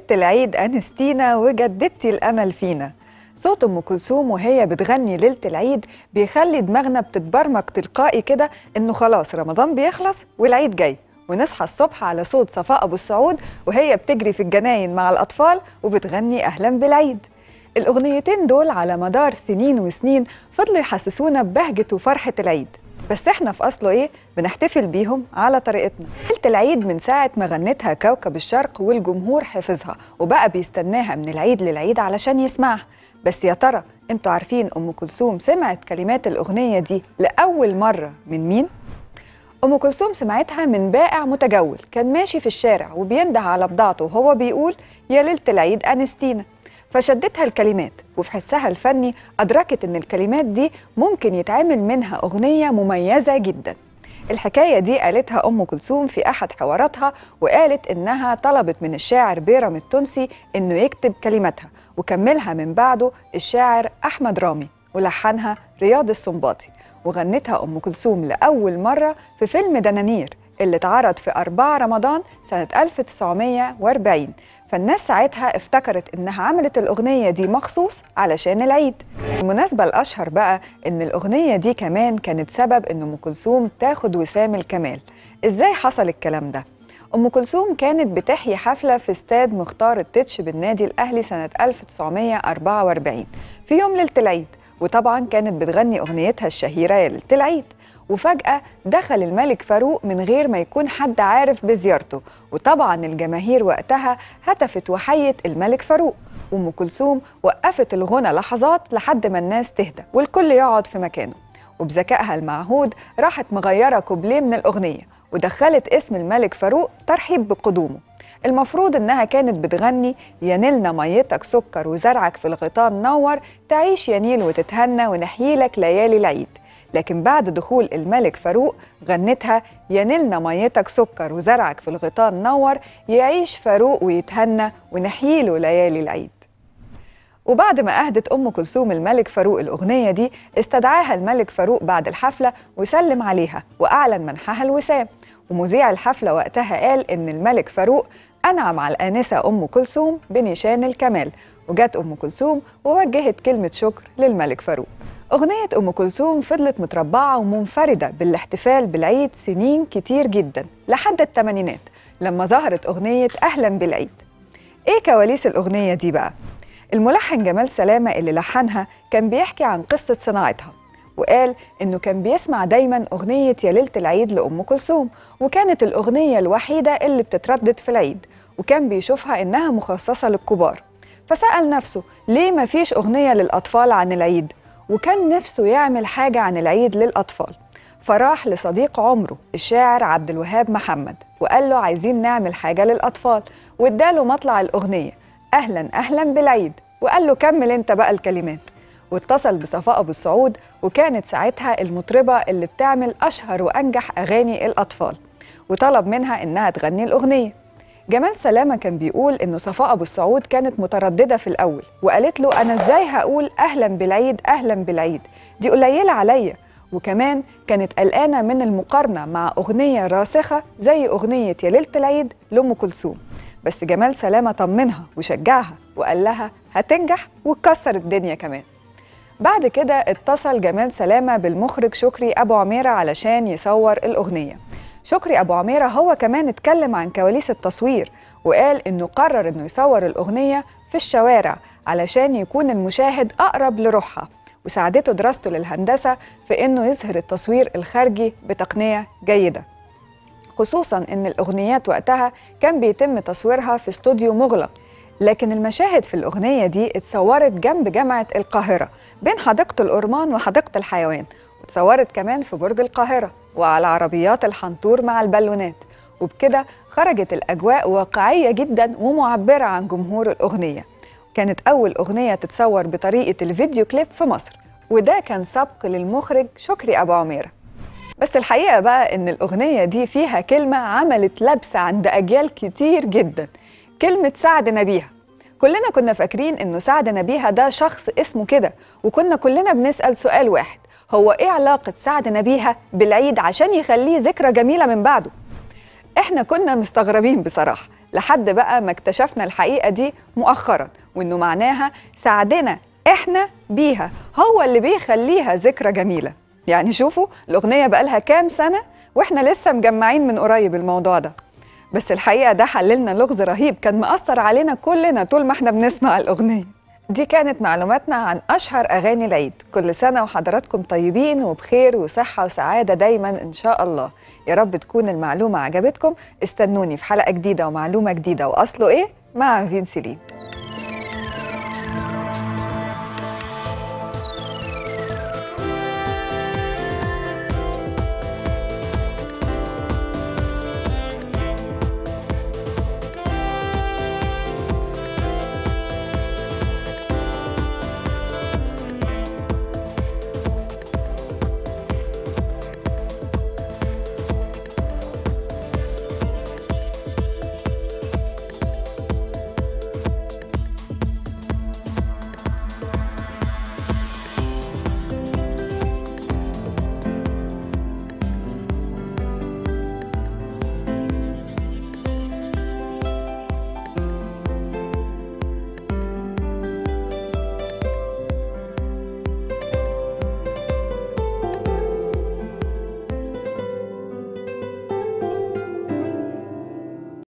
العيد أنستينا وجددتي الأمل فينا صوت أم كلثوم وهي بتغني ليلة العيد بيخلي دماغنا بتتبرمج تلقائي كده إنه خلاص رمضان بيخلص والعيد جاي ونصحى الصبح على صوت صفاء أبو السعود وهي بتجري في الجناين مع الأطفال وبتغني أهلا بالعيد الأغنيتين دول على مدار سنين وسنين فضلوا يحسسونا ببهجة وفرحة العيد بس احنا في اصله ايه بنحتفل بيهم على طريقتنا ليله العيد من ساعه ما غنتها كوكب الشرق والجمهور حفظها وبقى بيستناها من العيد للعيد علشان يسمعها بس يا ترى انتوا عارفين ام كلثوم سمعت كلمات الاغنيه دي لاول مره من مين ام كلثوم سمعتها من بائع متجول كان ماشي في الشارع وبينده على بضاعته وهو بيقول يا ليله العيد انستينا فشدتها الكلمات وفي حسها الفني أدركت إن الكلمات دي ممكن يتعمل منها أغنية مميزة جدا الحكاية دي قالتها أم كلثوم في أحد حواراتها وقالت إنها طلبت من الشاعر بيرم التونسي إنه يكتب كلماتها وكملها من بعده الشاعر أحمد رامي ولحنها رياض السنباطي وغنتها أم كلثوم لأول مرة في فيلم دنانير اللي اتعرض في 4 رمضان سنة 1940 فالناس ساعتها افتكرت انها عملت الاغنيه دي مخصوص علشان العيد المناسبه الاشهر بقى ان الاغنيه دي كمان كانت سبب ان ام كلثوم تاخد وسام الكمال ازاي حصل الكلام ده ام كلثوم كانت بتحيي حفله في استاد مختار التتش بالنادي الاهلي سنه 1944 في يوم ليله العيد وطبعا كانت بتغني اغنيتها الشهيره يا ليله العيد وفجأة دخل الملك فاروق من غير ما يكون حد عارف بزيارته وطبعا الجماهير وقتها هتفت وحيت الملك فاروق وام كلثوم وقفت الغنى لحظات لحد ما الناس تهدى والكل يقعد في مكانه وبذكائها المعهود راحت مغيرة كوبليه من الأغنية ودخلت اسم الملك فاروق ترحيب بقدومه المفروض انها كانت بتغني يا نيلنا ميتك سكر وزرعك في الغيطان نور تعيش يا نيل وتتهنى ونحيلك ليالي العيد لكن بعد دخول الملك فاروق غنتها يا نيلنا ميتك سكر وزرعك في الغيطان نور يعيش فاروق ويتهنى ونحييله ليالي العيد وبعد ما أهدت أم كلثوم الملك فاروق الأغنية دي استدعاها الملك فاروق بعد الحفلة وسلم عليها وأعلن منحها الوسام ومذيع الحفلة وقتها قال إن الملك فاروق أنعم على الآنسة أم كلثوم بنشان الكمال وجت أم كلثوم ووجهت كلمة شكر للملك فاروق أغنية أم كلثوم فضلت متربعة ومنفردة بالاحتفال بالعيد سنين كتير جدا لحد الثمانينات لما ظهرت أغنية أهلا بالعيد إيه كواليس الأغنية دي بقى؟ الملحن جمال سلامة اللي لحنها كان بيحكي عن قصة صناعتها وقال إنه كان بيسمع دايما أغنية يا ليلة العيد لأم كلثوم وكانت الأغنية الوحيدة اللي بتتردد في العيد وكان بيشوفها إنها مخصصة للكبار فسأل نفسه ليه ما فيش أغنية للأطفال عن العيد وكان نفسه يعمل حاجة عن العيد للأطفال فراح لصديق عمره الشاعر عبد الوهاب محمد وقال له عايزين نعمل حاجة للأطفال واداله مطلع الأغنية أهلا أهلا بالعيد وقال له كمل انت بقى الكلمات واتصل بصفاء أبو السعود وكانت ساعتها المطربة اللي بتعمل أشهر وأنجح أغاني الأطفال وطلب منها إنها تغني الأغنية جمال سلامة كان بيقول إنه صفاء أبو السعود كانت مترددة في الأول وقالت له أنا إزاي هقول أهلا بالعيد أهلا بالعيد دي قليلة عليا وكمان كانت قلقانة من المقارنة مع أغنية راسخة زي أغنية يا ليلة العيد لأم كلثوم بس جمال سلامة طمنها وشجعها وقال لها هتنجح وتكسر الدنيا كمان بعد كده اتصل جمال سلامة بالمخرج شكري أبو عميرة علشان يصور الأغنية شكري أبو عميرة هو كمان اتكلم عن كواليس التصوير وقال إنه قرر إنه يصور الأغنية في الشوارع علشان يكون المشاهد أقرب لروحها وساعدته دراسته للهندسة في إنه يظهر التصوير الخارجي بتقنية جيدة خصوصا إن الأغنيات وقتها كان بيتم تصويرها في استوديو مغلق لكن المشاهد في الأغنية دي اتصورت جنب جامعة القاهرة بين حديقة الأورمان وحديقة الحيوان واتصورت كمان في برج القاهرة وعلى عربيات الحنطور مع البالونات وبكده خرجت الأجواء واقعية جدا ومعبرة عن جمهور الأغنية كانت أول أغنية تتصور بطريقة الفيديو كليب في مصر وده كان سبق للمخرج شكري أبو عميرة بس الحقيقة بقى إن الأغنية دي فيها كلمة عملت لبسة عند أجيال كتير جدا كلمة سعد نبيها كلنا كنا فاكرين إنه سعد نبيها ده شخص اسمه كده وكنا كلنا بنسأل سؤال واحد هو إيه علاقة سعد نبيها بالعيد عشان يخليه ذكرى جميلة من بعده؟ إحنا كنا مستغربين بصراحة لحد بقى ما اكتشفنا الحقيقة دي مؤخرا وإنه معناها سعدنا إحنا بيها هو اللي بيخليها ذكرى جميلة يعني شوفوا الأغنية بقالها كام سنة وإحنا لسه مجمعين من قريب الموضوع ده بس الحقيقة ده حللنا لغز رهيب كان مأثر علينا كلنا طول ما احنا بنسمع الأغنية دي كانت معلوماتنا عن أشهر أغاني العيد كل سنة وحضراتكم طيبين وبخير وصحة وسعادة دايما إن شاء الله يا رب تكون المعلومة عجبتكم استنوني في حلقة جديدة ومعلومة جديدة وأصله إيه مع فين سليم